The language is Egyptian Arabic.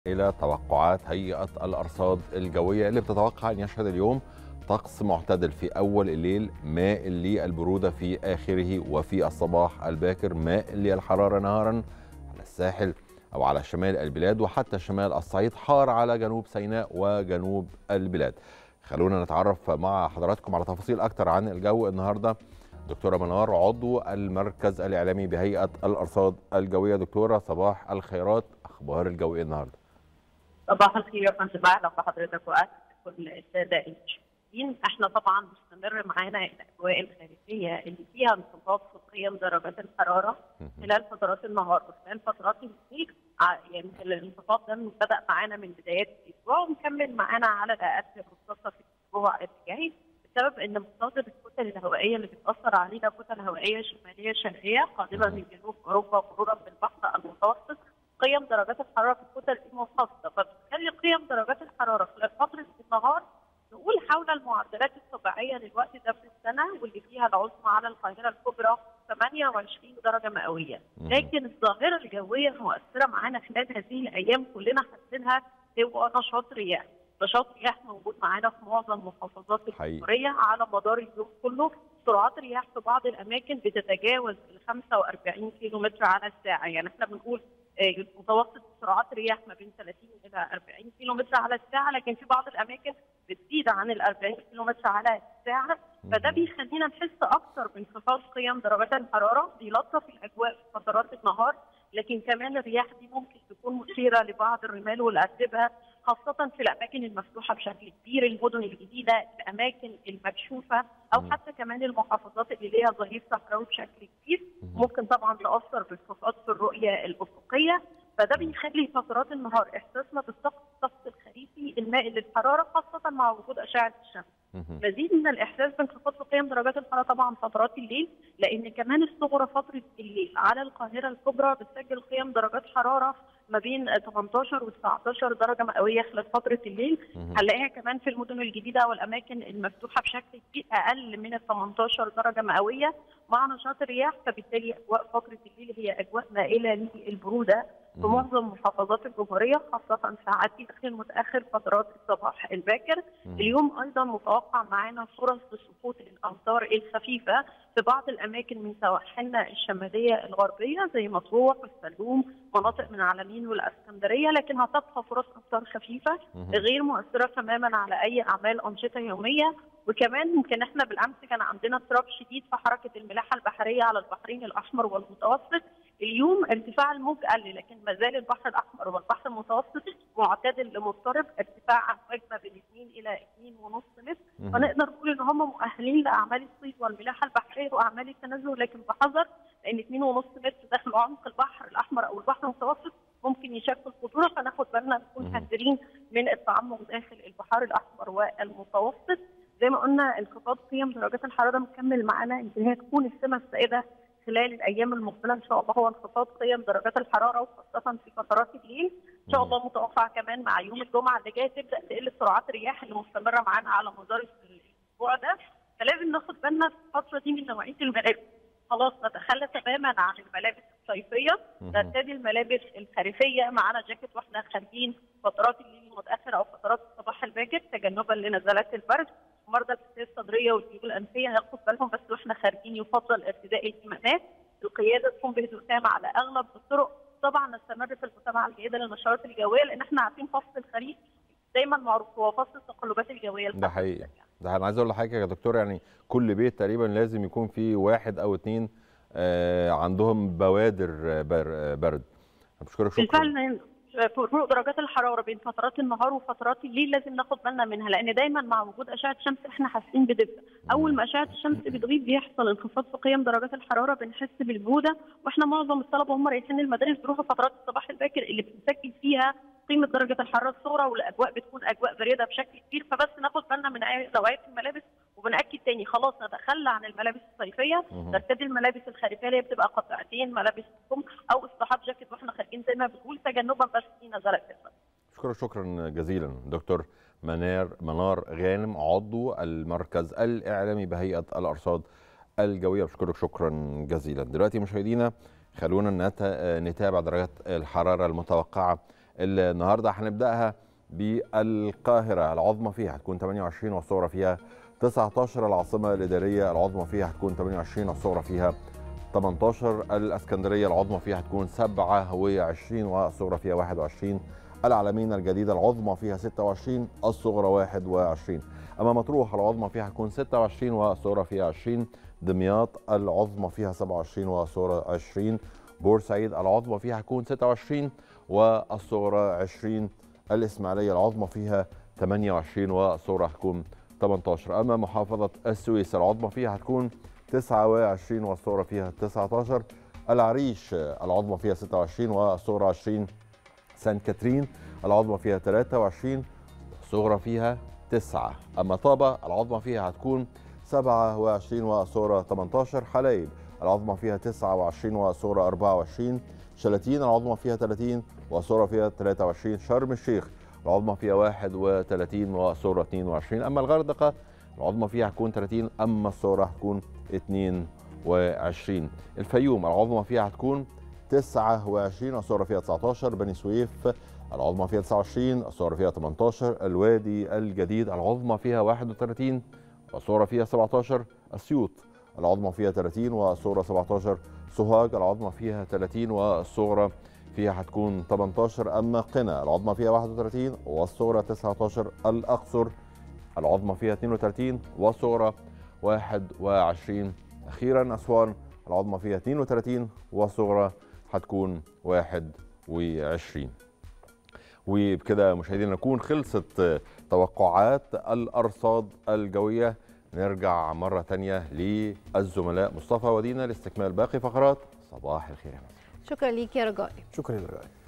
إلى توقعات هيئة الأرصاد الجوية اللي بتتوقع أن يشهد اليوم طقس معتدل في أول الليل مائل للبرودة في آخره وفي الصباح الباكر مائل للحرارة نهارا على الساحل أو على شمال البلاد وحتى شمال الصعيد حار على جنوب سيناء وجنوب البلاد خلونا نتعرف مع حضراتكم على تفاصيل أكتر عن الجو النهاردة دكتورة منار عضو المركز الإعلامي بهيئة الأرصاد الجوية دكتورة صباح الخيرات أخبار الجو إيه النهاردة صباح الخير يا فندم اهلا بحضرتك واهلا بكل الساده المشاهدين احنا طبعا مستمر معانا الاجواء الخارجيه اللي فيها انخفاض في قيم درجات الحراره خلال فترات النهار وخلال فترات الليل يعني الانخفاض ده بدا معانا من بدايات الاسبوع ومكمل معانا على الاقل خصوصا في الاسبوع الجاي بسبب ان مصادر الكتل الهوائيه اللي بتاثر علينا كتل هوائيه شماليه شرقيه قادمه من جنوب اوروبا مرورا بالبحر المتوسط قيم درجات الحراره في الكتل المنخفضه فبتخلي قيم درجات الحراره خلال فتره النهار نقول حول المعدلات الطبيعيه للوقت ده في السنه واللي فيها العظمى على القاهره الكبرى 28 درجه مئويه، لكن الظاهره الجويه المؤثره معانا خلال هذه الايام كلنا حاسينها هو نشاط رياح، نشاط رياح موجود معانا في معظم محافظات الجمهوريه على مدار اليوم كله، سرعات رياح في بعض الاماكن بتتجاوز ال 45 كيلو متر على الساعه، يعني احنا بنقول متوسط سرعات رياح ما بين 30 الى 40 كيلو متر على الساعه لكن في بعض الاماكن بتزيد عن ال 40 كيلو متر على الساعه فده بيخلينا نحس اكثر بانخفاض قيم درجات الحراره بيلطف الاجواء في فترات النهار لكن كمان الرياح دي ممكن تكون مثيره لبعض الرمال والاتربه خاصة في الأماكن المفتوحة بشكل كبير، المدن الجديدة، الأماكن المكشوفة أو حتى كمان المحافظات اللي ليها ظهير صحراوي بشكل كبير، ممكن طبعا تأثر بانخفاض في الرؤية الأفقية، فده بيخلي فترات النهار إحساسنا بالطقس الطقس الخريفي المائل للحرارة خاصة مع وجود أشعة الشمس. مزيد من الإحساس بانخفاض في قيم درجات الحرارة طبعا فترات الليل، لأن كمان الصغرى فترة الليل على القاهرة الكبرى بتسجل قيم درجات حرارة ما بين 18 و 19 درجه مئويه خلال فتره الليل هنلاقيها كمان في المدن الجديده والاماكن المفتوحه بشكل كبير اقل من ال 18 درجه مئويه مع نشاط الرياح فبالتالي اجواء فتره الليل هي اجواء مائله للبروده في معظم محافظات الجمهوريه خاصه ساعات الاخير المتاخر فترات الصباح الباكر اليوم ايضا متوقع معانا فرص لسقوط الامطار الخفيفه في بعض الاماكن من سواحلنا الشماليه الغربيه زي مطروح والسلوم مناطق من علمين والاسكندريه لكن هتبقى فرص امطار خفيفه غير مؤثره تماما على اي اعمال انشطه يوميه وكمان يمكن احنا بالامس كان عندنا اضطراب شديد في حركه الملاحه البحريه على البحرين الاحمر والمتوسط اليوم ارتفاع الموج قل لكن ما زال البحر الاحمر والبحر المتوسط معتدل لمضطرب ارتفاع امواج ما بين 2 الى 2.5 متر فنقدر نقول ان هم مؤهلين لاعمال الصيد والملاحه البحريه واعمال التنزل لكن بحذر لان 2.5 متر داخل عمق البحر الاحمر او البحر المتوسط ممكن يشكل خطوره فناخد بالنا نكون حذرين من التعمق داخل البحار الاحمر والمتوسط زي ما قلنا انخفاض قيم درجات الحراره مكمل معانا يمكن هي تكون السمه السائده خلال الايام المقبله ان شاء الله هو انخفاض قيم درجات الحراره وخاصه في فترات الليل ان شاء الله متوقع كمان مع يوم الجمعه اللي جاي تبدا تقل سرعات الرياح اللي مستمره معانا على مدار الاسبوع ده فلازم ناخد بالنا في الفتره دي من نوعيه الملابس خلاص نتخلى تماما عن الملابس الصيفيه نرتدي الملابس الخريفيه معانا جاكيت واحنا خارجين فترات الليل المتاخر او فترات الصباح الباكر تجنبا لنزلات البرد مرضى الحساسيه الصدريه والجيوب الانفيه ياخد بالهم بس واحنا خارجين يفضل ارتداء الكمامات القياده تكون بهدوء تام على اغلب الطرق طبعا نستمر في المتابعه الجيده للنشرات الجويه لان احنا عارفين فصل الخريف دايما معروف هو فصل التقلبات الجويه ده حقيقي ده انا عايز اقول لحضرتك يا دكتور يعني كل بيت تقريبا لازم يكون فيه واحد او اثنين آه عندهم بوادر برد بشكرك شكرا بالفعل فروق درجات الحراره بين فترات النهار وفترات الليل لازم ناخد بالنا منها لان دايما مع وجود اشعه شمس احنا حاسين بدفء اول ما اشعه الشمس بتغيب بيحصل انخفاض في قيم درجات الحراره بنحس بالبروده واحنا معظم الطلبه هم رايحين المدارس بيروحوا فترات الصباح الباكر اللي بنسجل فيها قيمه درجه الحراره الصغرى والاجواء بتكون اجواء بارده بشكل كبير فبس ناخد بالنا من نوعيه الملابس وبناكد تاني خلاص نتخلى عن الملابس الصيفيه نرتدي الملابس الخريفيه اللي بتبقى قطعتين ملابس كم او اصطحاب جاكيت واحنا خارجين زي ما بنقول تجنبا بس في نزلات البرد شكرا شكرا جزيلا دكتور منار منار غانم عضو المركز الاعلامي بهيئه الارصاد الجويه بشكرك شكرا جزيلا دلوقتي مشاهدينا خلونا نتابع درجات الحراره المتوقعه النهارده هنبداها بالقاهره العظمى فيها هتكون 28 والصغرى فيها 19 العاصمه الاداريه العظمى فيها هتكون 28 والصغرى فيها 18 الاسكندريه العظمى فيها هتكون 27 والصغرى فيها 21 العلمين الجديده العظمى فيها 26 الصغرى 21 اما مطروح العظمى فيها هتكون 26 والصغرى فيها 20 دمياط العظمى فيها 27 والصغرى 20 بورسعيد العظمى فيها هتكون 26 والصغرى 20 الاسماعيليه العظمى فيها 28 والصغرى هتكون 18 اما محافظه السويس العظمى فيها هتكون 29 والصغرى فيها 19 العريش العظمى فيها 26 والصغرى 20 سان كاترين العظمى فيها 23 الصغرى فيها 9 اما طابه العظمى فيها هتكون 27 والصغرى 18 حلايب العظمى فيها 29 والصغرى 24 شلاتين العظمى فيها 30 والصغرى فيها 23 شرم الشيخ العظمى فيها 31 والصغرى 22 اما الغردقه العظمى فيها هتكون 30 اما الصغرى هتكون 22 الفيوم العظمى فيها هتكون 29 الصغرى فيها 19 بني سويف العظمى فيها 29 الصغرى فيها 18 الوادي الجديد العظمى فيها 31 والصغرى فيها 17 اسيوط العظمى فيها 30 والصغرى 17 سوهاج العظمى فيها 30 والصغرى فيها هتكون 18 اما قنا العظمى فيها 31 والصغرى 19 الاقصر العظمى فيها 32 والصغرى 21 اخيرا اسوان العظمى فيها 32 والصغرى هتكون 21 وبكده مشاهدينا نكون خلصت توقعات الارصاد الجويه نرجع مره تانية للزملاء مصطفى ودينا لاستكمال باقي فقرات صباح الخير يا مصر شكرا ليك يا رجاء شكرا لك